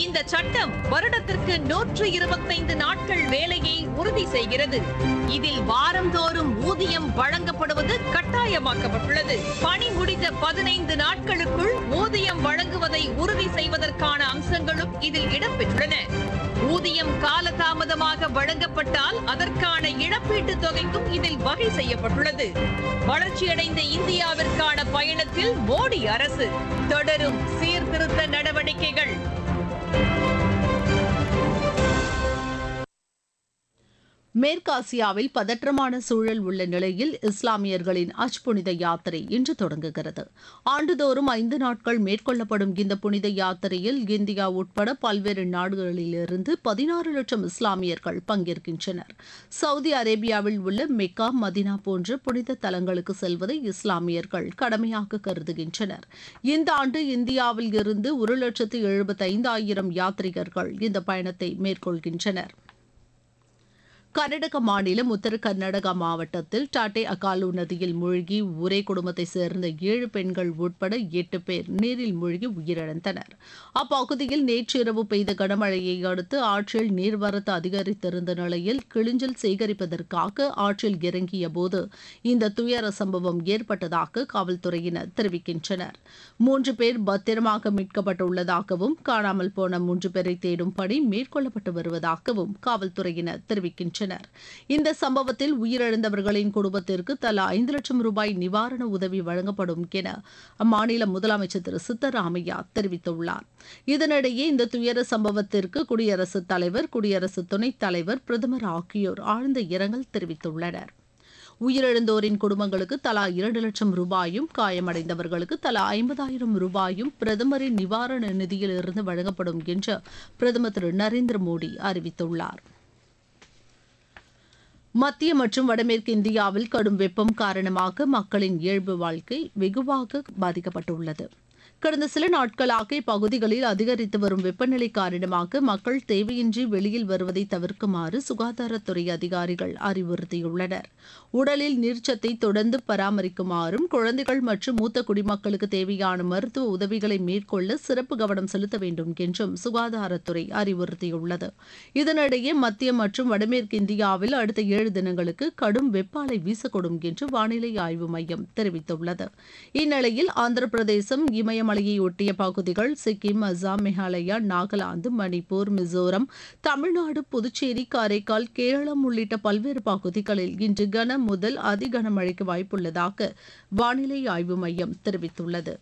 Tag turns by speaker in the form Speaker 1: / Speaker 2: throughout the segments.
Speaker 1: இந்த சட்டம் வருடத்திற்கு நூற்று இருபத்தைந்து நாட்கள் வேலையை உறுதி செய்கிறது இதில் வாரந்தோறும் ஊதியம் வழங்கப்படுவது கட்டாயமாக்கப்பட்டுள்ளது பணி முடிந்த பதினைந்து நாட்களுக்குள் ஊதியம் வழங்குவதை உறுதி செய்வதற்கான அம்சங்களும் இதில் இடம்பெற்றுள்ளன ஊதியம் காலதாமதமாக வழங்கப்பட்டால் அதற்கான இழப்பீட்டுத் தொகைக்கும் இதில் வகை செய்யப்பட்டுள்ளது வளர்ச்சியடைந்த இந்தியாவிற்கான பயணத்தில் மோடி அரசு தொடரும் சீர்திருத்த நடவடிக்கைகள்
Speaker 2: மேற்காசியாவில் பதற்றமான சூழல் உள்ள நிலையில் இஸ்லாமியர்களின் அஜ் புனித யாத்திரை இன்று தொடங்குகிறது ஆண்டுதோறும் ஐந்து நாட்கள் மேற்கொள்ளப்படும் இந்த புனித யாத்திரையில் இந்தியா உட்பட பல்வேறு நாடுகளிலிருந்து பதினாறு லட்சம் இஸ்லாமியர்கள் பங்கேற்கின்றனர் சவுதி அரேபியாவில் உள்ள மெக்கா மதினா போன்ற புனித தலங்களுக்கு செல்வதை இஸ்லாமியர்கள் கடமையாக கருதுகின்றனர் இந்த ஆண்டு இந்தியாவில் இருந்து ஒரு லட்சத்து எழுபத்தைந்தாயிரம் யாத்ரீகர்கள் இந்த பயணத்தை மேற்கொள்கின்றனர் கர்நாடக மாநிலம் உத்தர கர்நாடகா மாவட்டத்தில் டாட்டே அகாலு நதியில் மூழ்கி ஒரே குடும்பத்தைச் சேர்ந்த ஏழு பெண்கள் உட்பட எட்டு பேர் நீரில் மூழ்கி உயிரிழந்தனர் அப்பகுதியில் நேற்றிரவு பெய்த கனமழையை அடுத்து ஆற்றில் நீர்வரத்து அதிகரித்திருந்த நிலையில் கிளிஞ்சல் சேகரிப்பதற்காக ஆற்றில் இறங்கிய போது இந்த துயர சம்பவம் ஏற்பட்டதாக காவல்துறையினர் தெரிவிக்கின்றனர் மூன்று பேர் பத்திரமாக மீட்கப்பட்டுள்ளதாகவும் காணாமல் போன மூன்று பேரை தேடும் பணி மேற்கொள்ளப்பட்டு வருவதாகவும் காவல்துறையினர் தெரிவிக்கின்றனர் இந்த சம்பவத்தில் உயிரிழந்தவர்களின் குடும்பத்திற்கு தலா ஐந்து லட்சம் ரூபாய் நிவாரண உதவி வழங்கப்படும் என அம்மாநில முதலமைச்சர் திரு சித்தராமையா தெரிவித்துள்ளார் இதனிடையே இந்த துயர சம்பவத்திற்கு குடியரசுத் தலைவர் குடியரசு துணைத் தலைவர் பிரதமர் ஆகியோர் ஆழ்ந்த இரங்கல் தெரிவித்துள்ளனர் உயிரிழந்தோரின் குடும்பங்களுக்கு தலா இரண்டு லட்சம் ரூபாயும் காயமடைந்தவர்களுக்கு தலா ஐம்பதாயிரம் ரூபாயும் பிரதமரின் நிவாரண நிதியிலிருந்து வழங்கப்படும் என்று பிரதமர் திரு நரேந்திர மோடி அறிவித்துள்ளார் மத்திய மற்றும் வடமேற்கு இந்தியாவில் கடும் வெப்பம் காரணமாக மக்களின் இயல்பு வாழ்க்கை வெகுவாக பாதிக்கப்பட்டுள்ளது கடந்த சில நாட்களாக இப்பகுதிகளில் அதிகரித்து வரும் வெப்பநிலை காரணமாக மக்கள் தேவையின்றி வெளியில் வருவதை தவிர்க்குமாறு சுகாதாரத்துறை அதிகாரிகள் அறிவுறுத்தியுள்ளனர் உடலில் நீர்ச்சத்தை தொடர்ந்து பராமரிக்குமாறும் குழந்தைகள் மற்றும் மூத்த குடிமக்களுக்கு தேவையான மருத்துவ உதவிகளை மேற்கொள்ள சிறப்பு கவனம் செலுத்த வேண்டும் என்றும் சுகாதாரத்துறை அறிவுறுத்தியுள்ளது இதனிடையே மத்திய மற்றும் வடமேற்கு இந்தியாவில் அடுத்த ஏழு தினங்களுக்கு கடும் வெப்ப அலை வீசக்கூடும் என்று வானிலை ஆய்வு மையம் தெரிவித்துள்ளது இந்நிலையில் ஆந்திர பிரதேசம் இமயமலையை ஒட்டிய பகுதிகள் சிக்கிம் அசாம் மேகாலயா நாகாலாந்து மணிப்பூர் மிசோரம் தமிழ்நாடு புதுச்சேரி காரைக்கால் கேரளம் உள்ளிட்ட பல்வேறு பகுதிகளில் இன்று கன முதல் அதி கனமழைக்கு வாய்ப்புள்ளதாக வானிலை ஆய்வு மையம் தெரிவித்துள்ளது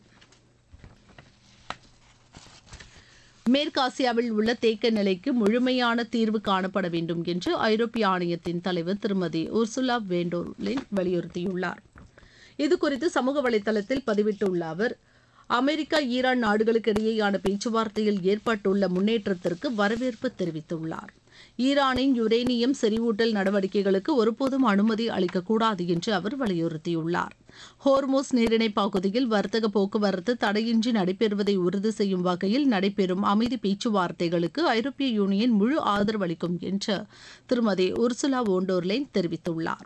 Speaker 2: மேற்காசியாவில் உள்ள தேக்க நிலைக்கு முழுமையான தீர்வு காணப்பட வேண்டும் என்று ஐரோப்பிய ஆணையத்தின் தலைவர் திருமதி உர்சுலா வேண்டோலின் வலியுறுத்தியுள்ளார் இதுகுறித்து சமூக வலைதளத்தில் பதிவிட்டுள்ள அவர் அமெரிக்கா ஈரான் நாடுகளுக்கு இடையேயான பேச்சுவார்த்தையில் ஏற்பட்டுள்ள முன்னேற்றத்திற்கு வரவேற்பு தெரிவித்துள்ளார் ஈரானின் யுரேனியம் செறிவூட்டல் நடவடிக்கைகளுக்கு ஒருபோதும் அனுமதி அளிக்கக்கூடாது என்று அவர் வலியுறுத்தியுள்ளார் ஹோர்மோஸ் நீரிணை பகுதியில் வர்த்தக போக்குவரத்து தடையின்றி நடைபெறுவதை உறுதி செய்யும் வகையில் நடைபெறும் அமைதி பேச்சுவார்த்தைகளுக்கு ஐரோப்பிய யூனியன் முழு ஆதரவு அளிக்கும் என்று திருமதி உர்சுலா ஓண்டோர்லைன் தெரிவித்துள்ளார்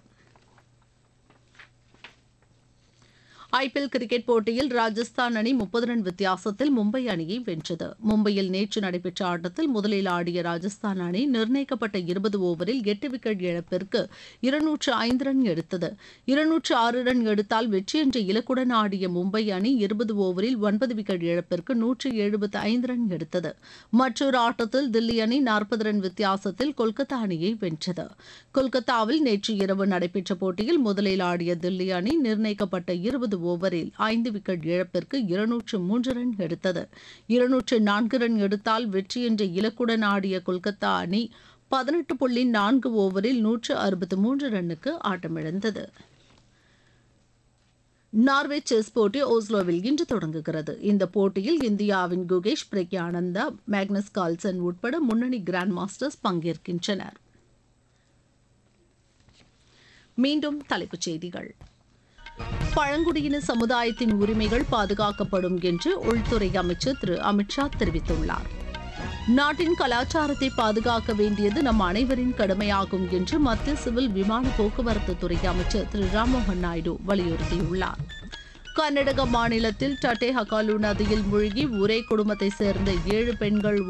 Speaker 2: ஐபிஎல் கிரிக்கெட் போட்டியில் ராஜஸ்தான் அணி முப்பது ரன் வித்தியாசத்தில் மும்பை அணியை வென்றது மும்பையில் நேற்று நடைபெற்ற ஆட்டத்தில் முதலில் ஆடிய ராஜஸ்தான் அணி நிர்ணயிக்கப்பட்ட இருபது ஓவரில் எட்டு விக்கெட் இழப்பிற்கு இருநூற்று ஐந்து ரன் எடுத்தது இருநூற்று ஆறு ரன் எடுத்தால் வெற்றி என்ற இலக்குடன் ஆடிய மும்பை அணி இருபது ஓவரில் ஒன்பது விக்கெட் இழப்பிற்கு நூற்று எழுபத்து ஐந்து ரன் எடுத்தது மற்றொரு ஆட்டத்தில் தில்லி அணி நாற்பது ரன் வித்தியாசத்தில் கொல்கத்தா அணியை வென்றது கொல்கத்தாவில் நேற்று இரவு நடைபெற்ற போட்டியில் முதலில் ஆடிய தில்லி அணி நிர்ணயிக்கப்பட்ட இருபது ஓவரில் ஐந்து விக்கெட் இழப்பிற்கு இருநூற்று மூன்று ரன் எடுத்தது இருநூற்று நான்கு ரன் எடுத்தால் வெற்றி என்ற இலக்குடன் ஆடிய கொல்கத்தா அணி பதினெட்டு புள்ளி நான்கு ஓவரில் நூற்று அறுபத்து மூன்று ரன்னுக்கு ஆட்டமிழந்தது நார்வே செஸ் போட்டி ஓஸ்லோவில் இன்று தொடங்குகிறது இந்த போட்டியில் இந்தியாவின் குகேஷ் பிரக்யானந்தா மேக்னஸ் கால்சன் உட்பட முன்னணி கிராண்ட் மாஸ்டர்ஸ் பங்கேற்கின்றனர் மீண்டும் தலைப்புச் செய்திகள் பழங்குடியின சமுதாயத்தின் உரிமைகள் பாதுகாக்கப்படும் என்று உள்துறை அமைச்சர் திரு அமித்ஷா தெரிவித்துள்ளார் நாட்டின் கலாச்சாரத்தை பாதுகாக்க வேண்டியது நம் அனைவரின் கடமையாகும் என்று மத்திய சிவில் விமான போக்குவரத்து துறை அமைச்சர் திரு ராம்மோகன் நாயுடு வலியுறுத்தியுள்ளார் கர்நாடக மாநிலத்தில் டட்டே ஹகாலு நதியில் மூழ்கி ஒரே குடும்பத்தைச் சேர்ந்த ஏழு பெண்கள்